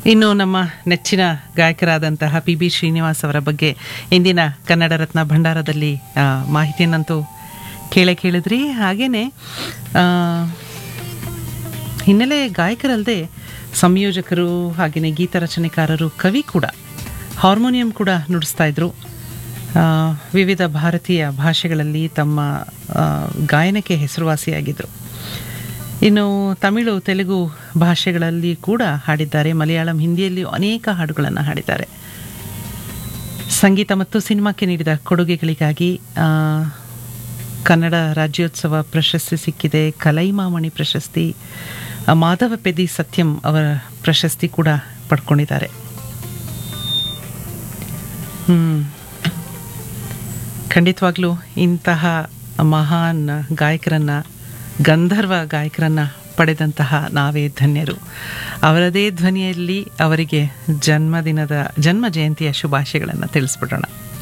ಇನ್ನು ನಮ್ಮ ನೆಚ್ಚಿನ ಗಾಯಕರಾದಂತಹ ಪಿ ಬಿ ಶ್ರೀನಿವಾಸ್ ಅವರ ಬಗ್ಗೆ ಇಂದಿನ ಕನ್ನಡ ರತ್ನ ಭಂಡಾರದಲ್ಲಿ ಆ, ಮಾಹಿತಿಯನ್ನಂತೂ ಕೇಳೇ ಕೇಳಿದ್ರಿ ಹಾಗೇನೆ ಆ, ಹಿನ್ನೆಲೆ ಗಾಯಕರಲ್ಲದೆ ಸಂಯೋಜಕರು ಹಾಗೆಯೇ ಗೀತ ರಚನೆಕಾರರು ಕವಿ ಕೂಡ ಹಾರ್ಮೋನಿಯಂ ಕೂಡ ನುಡಿಸ್ತಾ ಇದ್ರು ಆ, ವಿವಿಧ ಭಾರತೀಯ ಭಾಷೆಗಳಲ್ಲಿ ತಮ್ಮ ಆ, ಗಾಯನಕ್ಕೆ ಹೆಸರುವಾಸಿಯಾಗಿದ್ದರು ಇನ್ನು ತಮಿಳು ತೆಲುಗು ಭಾಷೆಗಳಲ್ಲಿ ಕೂಡ ಹಾಡಿದ್ದಾರೆ ಮಲಯಾಳಂ ಹಿಂದಿಯಲ್ಲಿಯೂ ಅನೇಕ ಹಾಡುಗಳನ್ನು ಹಾಡಿದ್ದಾರೆ ಸಂಗೀತ ಮತ್ತು ಸಿನಿಮಾಕ್ಕೆ ನೀಡಿದ ಕೊಡುಗೆಗಳಿಗಾಗಿ ಆ, ಕನ್ನಡ ರಾಜ್ಯೋತ್ಸವ ಪ್ರಶಸ್ತಿ ಸಿಕ್ಕಿದೆ ಕಲೈಮಾಮಣಿ ಪ್ರಶಸ್ತಿ ಆ, ಮಾಧವ ಪೆದಿ ಸತ್ಯಂ ಅವರ ಪ್ರಶಸ್ತಿ ಕೂಡ ಪಡ್ಕೊಂಡಿದ್ದಾರೆ ಹ್ಮ್ ಖಂಡಿತವಾಗ್ಲೂ ಇಂತಹ ಮಹಾನ್ ಗಾಯಕರನ್ನ ಗಂಧರ್ವ ಗಾಯಕರನ್ನ ಪಡೆದಂತಹ ನಾವೇ ಧನ್ಯರು ಅವರದೇ ಧ್ವನಿಯಲ್ಲಿ ಅವರಿಗೆ ಜನ್ಮದಿನದ ಜನ್ಮ ಜಯಂತಿಯ ಶುಭಾಶಯಗಳನ್ನು ತಿಳಿಸ್ಬಿಡೋಣ